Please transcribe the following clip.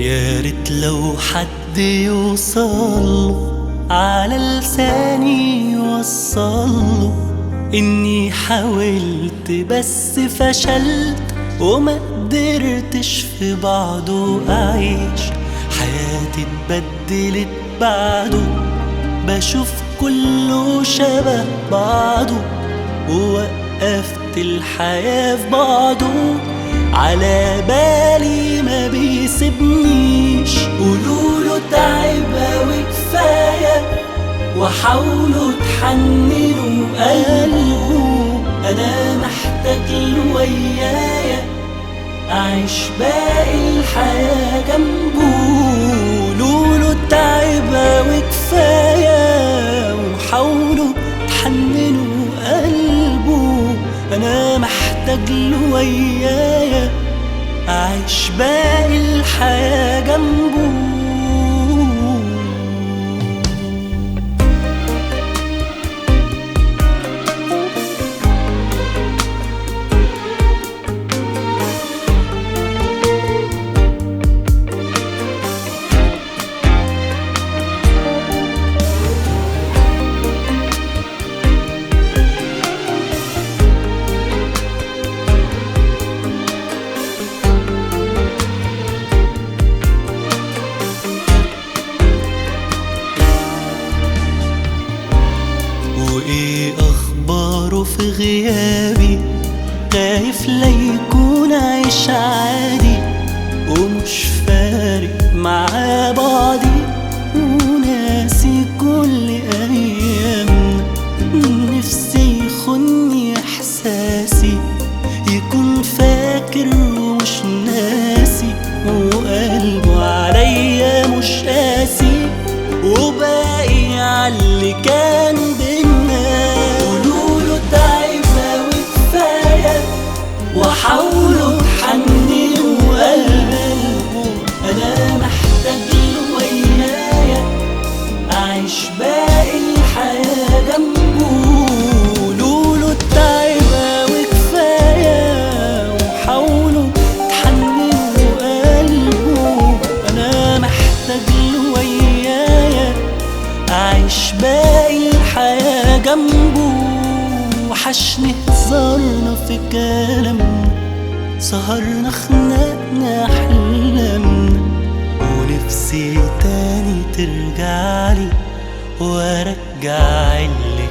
يا ريت لو حد يوصل على لساني يوصله اني حاولت بس فشلت وما قدرتش في بعضه اعيش حياتي اتبدلت بعده بشوف كله شبه بعضه ووقفت الحياة في بعضه على بالي ما بيسيبنيش قولوله تعب أوي كفاية وحاولوا تحننوا قلبه أنا محتاج له ويايا أعيش باقي الحياة جنبه قولوله تعب أوي كفاية وحاولوا تحننوا قلبه أنا محتاج له ويايا أعيش باقي الحياة جنبه وايه اخباره في غيابي خايف لا يكون عايش عادي ومش فارق معاه بعضي وناسي كل ايامنا نفسي يخوني احساسي يكون فاكر ومش ناسي وقلبه عليا مش قاسي وباقي عاللي كان بينا قولوله تعب أوي كفاية وحاولوا تحننوا قلبه أنا محتاج له ويايا أعيش باقي الحياة جنبه قولوله تعب أوي كفاية وحاولوا تحننوا قلبه أنا محتاج له ويايا أعيش باقي الحياة جنبه وحشني هزارنا في كلامنا سهرنا خناقنا أحلامنا ونفسي تاني ترجعلي وارجع اللي